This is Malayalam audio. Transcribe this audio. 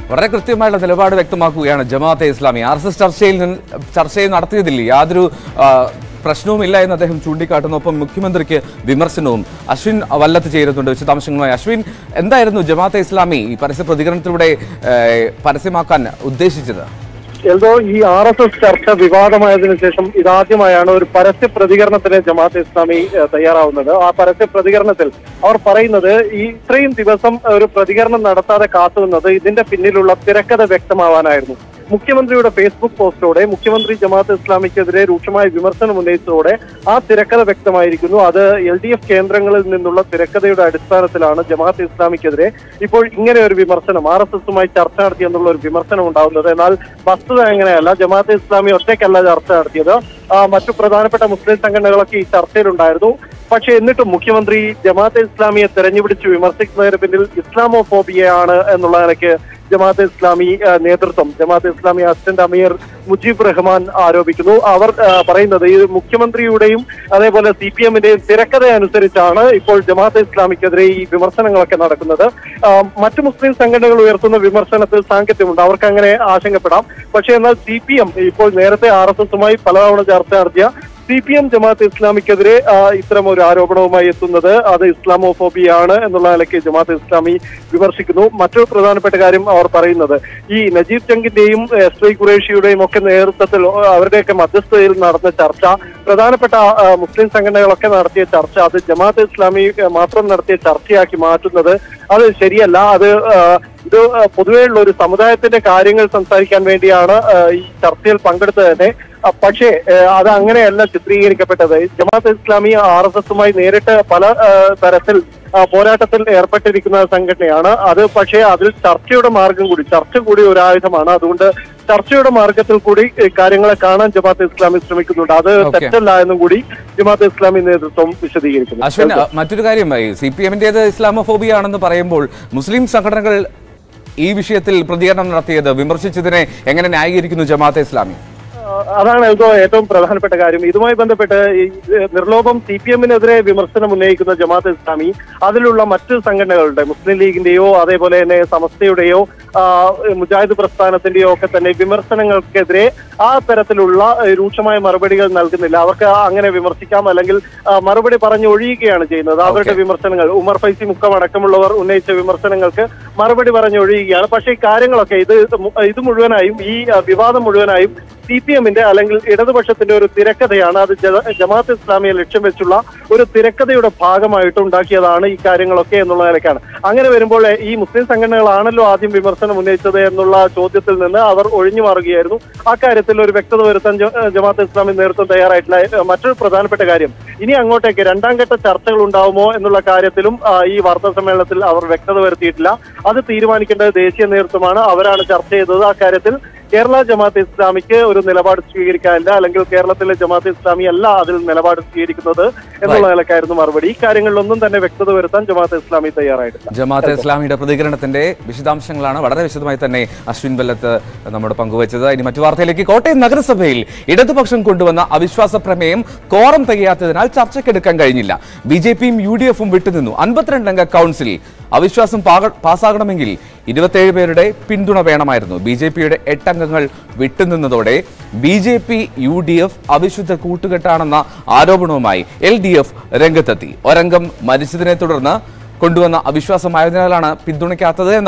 വളരെ കൃത്യമായുള്ള നിലപാട് വ്യക്തമാക്കുകയാണ് Jamaat-e Islami R S S ചർച്ചയിൽ നിന്ന് ചർച്ചയിൽ നടത്തിയതിൽ യാതൊരു ആ, പ്രശ്നവുമില്ല എന്ന് അദ്ദേഹം ചൂണ്ടിക്കാട്ടുന്നു ഒപ്പം മുഖ്യമന്ത്രിക്ക് വിമർശനവും അശ്വിൻ വല്ലത്ത് ചേരുന്നുണ്ട് വിശദാംശങ്ങളുമായി അശ്വിൻ എന്തായിരുന്നു ജമാഅത്തെ ഇസ്ലാമി ഈ പരസ്യ പ്രതികരണത്തിലൂടെ ഏ, പരസ്യമാക്കാൻ ഉദ്ദേശിച്ചത് എന്തോ ഈ ആർ എസ് എസ് ചർച്ച വിവാദമായതിനു ശേഷം ഇതാദ്യമായാണ് ഒരു പരസ്യ പ്രതികരണത്തിന് ജമാഅത്ത് ഇസ്ലാമി ഏഹ്, തയ്യാറാവുന്നത് ആ പരസ്യ പ്രതികരണത്തിൽ അവർ പറയുന്നത് ഈ ഇത്രയും ദിവസം ഒരു പ്രതികരണം നടത്താതെ കാത്തുനിന്നത് ഇതിന്റെ പിന്നിലുള്ള തിരക്കഥ വ്യക്തമാവാനായിരുന്നു മുഖ്യമന്ത്രിയുടെ ഫേസ്ബുക്ക് പോസ്റ്റോടെ മുഖ്യമന്ത്രി ജമാഅത്ത് ഇസ്ലാമിക്കെതിരെ രൂക്ഷമായ വിമർശനം ഉന്നയിച്ചതോടെ ആ തിരക്കഥ വ്യക്തമായിരിക്കുന്നു അത് എൽ ഡി എഫ് കേന്ദ്രങ്ങളിൽ നിന്നുള്ള തിരക്കഥയുടെ അടിസ്ഥാനത്തിലാണ് ജമാഅത്ത് ഇസ്ലാമിക്കെതിരെ ഇപ്പോൾ ഇങ്ങനെ ഒരു വിമർശനം ആർ എസ് എസുമായി ചർച്ച നടത്തി എന്നുള്ള ഒരു വിമർശനം ഉണ്ടാവുന്നത് എന്നാൽ വസ്തുത അങ്ങനെയല്ല ജമാഅത്ത് ഇസ്ലാമി ഒറ്റയ്ക്കല്ല ചർച്ച നടത്തിയത് ആ, മറ്റു പ്രധാനപ്പെട്ട മുസ്ലിം സംഘടനകളൊക്കെ ഈ ചർച്ചയിലുണ്ടായിരുന്നു പക്ഷെ എന്നിട്ടും മുഖ്യമന്ത്രി ജമാഅത്തെ ഇസ്ലാമിയെ തെരഞ്ഞുപിടിച്ച് വിമർശിക്കുന്നതിന് പിന്നിൽ ഇസ്ലാമോഫോബിയയാണ് എന്നുള്ള നിലയ്ക്ക് ജമാഅത്തെ ഇസ്ലാമി ആ, നേതൃത്വം ജമാഅത്തെ ഇസ്ലാമി അസിസ്റ്റന്റ് അമീർ മുജീബ് റഹ്മാൻ ആരോപിക്കുന്നു അവർ ആ, പറയുന്നത് ഈ മുഖ്യമന്ത്രിയുടെയും അതേപോലെ സി പി എമ്മിന്റെയും തിരക്കഥ അനുസരിച്ചാണ് ഇപ്പോൾ ജമാഅത്തെ ഇസ്ലാമിക്കെതിരെ ഈ വിമർശനങ്ങളൊക്കെ നടക്കുന്നത് ആ, മറ്റു മുസ്ലിം സംഘടനകൾ ഉയർത്തുന്ന വിമർശനത്തിൽ സാങ്കത്യമുണ്ട് അവർക്ക് അങ്ങനെ ആശങ്കപ്പെടാം പക്ഷേ എന്നാൽ സി പി എം ഇപ്പോൾ നേരത്തെ ആർ എസ് എസുമായി പലതവണ ചർച്ച നടത്തിയ സി പി എം ജമാഅത്ത് ഇസ്ലാമിക്കെതിരെ ആ, ഇത്തരം ഒരു ആരോപണവുമായി എത്തുന്നത് അത് ഇസ്ലാമോഫോബിയാണ് എന്നുള്ള നിലയ്ക്ക് ജമാഅത്ത് ഇസ്ലാമി വിമർശിക്കുന്നു മറ്റൊരു പ്രധാനപ്പെട്ട കാര്യം അവർ പറയുന്നത് ഈ നജീബ് ചങ്കിന്റെയും എസ് വൈ ഖുറേഷിയുടെയും ഒക്കെ നേതൃത്വത്തിൽ അവരുടെയൊക്കെ മധ്യസ്ഥതയിൽ നടന്ന ചർച്ച പ്രധാനപ്പെട്ട ആ, മുസ്ലിം സംഘടനകളൊക്കെ നടത്തിയ ചർച്ച അത് ജമാഅത്ത് ഇസ്ലാമി ആ, മാത്രം നടത്തിയ ചർച്ചയാക്കി മാറ്റുന്നത് അത് ശരിയല്ല അത് ആ, ഇത് ആ, പൊതുവെയുള്ള ഒരു സമുദായത്തിന്റെ കാര്യങ്ങൾ സംസാരിക്കാൻ വേണ്ടിയാണ് ആ, ഈ ചർച്ചയിൽ പങ്കെടുത്തത് തന്നെ ആ, പക്ഷേ ആ, അത് അങ്ങനെയല്ല ചിത്രീകരിക്കപ്പെട്ടത് ജമാഅത്ത് ഇസ്ലാമി ആർ എസ് എസുമായി നേരിട്ട് പല ആ, തരത്തിൽ ആ, പോരാട്ടത്തിൽ ഏർപ്പെട്ടിരിക്കുന്ന സംഘടനയാണ് അത് പക്ഷേ അതിൽ ചർച്ചയുടെ മാർഗം കൂടി ചർച്ച കൂടി ഒരു ആയുധമാണ് അതുകൊണ്ട് ചർച്ചയുടെ മാർഗത്തിൽ കൂടി ഈ കാര്യങ്ങളെ കാണാൻ ജമാഅത്ത് ഇസ്ലാമി ശ്രമിക്കുന്നുണ്ട് അത് Okay. തെറ്റല്ല എന്നും കൂടി ജമാഅത്ത് ഇസ്ലാമി നേതൃത്വം വിശദീകരിക്കുന്നു അശ്വിൻ മറ്റൊരു കാര്യം സി പി എമ്മിൻ്റേത് ഇസ്ലാമോഫോബിയ ആണെന്ന് പറയുമ്പോൾ മുസ്ലിം സംഘടനകൾ ഈ വിഷയത്തിൽ പ്രതികരണം നടത്തിയത് വിമർശിച്ചതിനെ എങ്ങനെ ന്യായീകരിക്കുന്നു ജമാഅത്തെ ഇസ്ലാമി ആ, അതാണ് എൽദോ ഏറ്റവും പ്രധാനപ്പെട്ട കാര്യം ഇതുമായി ബന്ധപ്പെട്ട് ഈ ഏഹ്, നിർലോഭം സി പി എമ്മിനെതിരെ വിമർശനം ഉന്നയിക്കുന്ന ജമാഅത്ത് ഇസ്ലാമി അതിലുള്ള മറ്റ് സംഘടനകളുടെ മുസ്ലിം ലീഗിന്റെയോ അതേപോലെ തന്നെ സമസ്തയുടെയോ ആ, മുജാഹിദ് പ്രസ്ഥാനത്തിന്റെയോ ഒക്കെ തന്നെ വിമർശനങ്ങൾക്കെതിരെ ആ തരത്തിലുള്ള ഏഹ്, രൂക്ഷമായ മറുപടികൾ നൽകുന്നില്ല അവർക്ക് അങ്ങനെ വിമർശിക്കാം അല്ലെങ്കിൽ ആ, മറുപടി പറഞ്ഞു ഒഴിയുകയാണ് ചെയ്യുന്നത് അവരുടെ Okay. വിമർശനങ്ങൾ ഉമർ ഫൈസി മുക്കം അടക്കമുള്ളവർ ഉന്നയിച്ച വിമർശനങ്ങൾക്ക് മറുപടി പറഞ്ഞു ഒഴിയുകയാണ് പക്ഷേ ഈ കാര്യങ്ങളൊക്കെ ഇത് മു- ഇത് മുഴുവനായും ഈ ആ, വിവാദം മുഴുവനായും സി പി എമ്മിന്റെ അല്ലെങ്കിൽ ഇടതുപക്ഷത്തിന്റെ ഒരു തിരക്കഥയാണ് അത് ജ- ജമാഅത്ത് ഇസ്ലാമിയെ ലക്ഷ്യം വെച്ചുള്ള ഒരു തിരക്കഥയുടെ ഭാഗമായിട്ട് ഉണ്ടാക്കിയതാണ് ഈ കാര്യങ്ങളൊക്കെ എന്നുള്ള നിലയ്ക്കാണ് അങ്ങനെ വരുമ്പോൾ എ, ഈ മുസ്ലിം സംഘടനകളാണല്ലോ ആദ്യം വിമർശനം ഉന്നയിച്ചത് എന്നുള്ള ചോദ്യത്തിൽ നിന്ന് അവർ ഒഴിഞ്ഞു മാറുകയായിരുന്നു ആ കാര്യത്തിൽ ഒരു വ്യക്തത വരുത്താൻ ജ- ജമാഅത്ത് ഇസ്ലാമി നേതൃത്വം തയ്യാറായിട്ടില്ല എ, മറ്റൊരു പ്രധാനപ്പെട്ട കാര്യം ഇനി അങ്ങോട്ടേക്ക് രണ്ടാം ഘട്ട ചർച്ചകൾ ഉണ്ടാവുമോ എന്നുള്ള കാര്യത്തിലും ആ, ഈ വാർത്താ സമ്മേളനത്തിൽ അവർ വ്യക്തത വരുത്തിയിട്ടില്ല അത് തീരുമാനിക്കേണ്ടത് ദേശീയ നേതൃത്വമാണ് അവരാണ് ചർച്ച ചെയ്തത് ആ കാര്യത്തിൽ കേരള ജമാഅത്ത് ഇസ്ലാമിക്ക് ഒരു നിലപാട് സ്വീകരിക്കാനില്ല അല്ലെങ്കിൽ കേരളത്തിലെ ജമാഅത്ത് ഇസ്ലാമി അല്ല അതിൽ നിലപാട് സ്വീകരിക്കുന്നത് എന്നുള്ള നിലക്കായിരുന്നു മറുപടി ഈ കാര്യങ്ങളിലൊന്നും തന്നെ വ്യക്തത വരുത്താൻ ജമാഅത്ത് ഇസ്ലാമി തയ്യാറായിട്ടില്ല ജമാഅത്തെ ഇസ്ലാമിയുടെ പ്രതികരണത്തിന്റെ വിശദാംശങ്ങളാണ് വളരെ വിശദമായി തന്നെ അശ്വിൻ ബല്ലത്ത് നമ്മോട് പങ്കുവച്ചത് ഇനി മറ്റു വാർത്തയിലേക്ക് കോട്ടയം നഗരസഭയിൽ ഇടതുപക്ഷം കൊണ്ടുവന്ന അവിശ്വാസ പ്രമേയം കോറം തികയാത്തതിനാൽ ചർച്ചയ്ക്കെടുക്കാൻ കഴിഞ്ഞില്ല ബി ജെ പിയും യു ഡി എഫും വിട്ടുനിന്നു അൻപത്തിരണ്ട് അംഗ കൗൺസിൽ അവിശ്വാസം പാക- പാസ്സാകണമെങ്കിൽ ഇരുപത്തേഴ് പേരുടെ പിന്തുണ വേണമായിരുന്നു ബി ജെ പിയുടെ എട്ടംഗങ്ങൾ വിട്ടുനിന്നതോടെ B J P U D F അവിശുദ്ധ കൂട്ടുകെട്ടാണെന്ന ആരോപണവുമായി എൽ ഡി എഫ് രംഗത്തെത്തി ഒരംഗം മരിച്ചതിനെ തുടർന്ന് കൊണ്ടുവന്ന അവിശ്വാസമായതിനാലാണ് പിന്തുണയ്ക്കാത്തത് എന്ന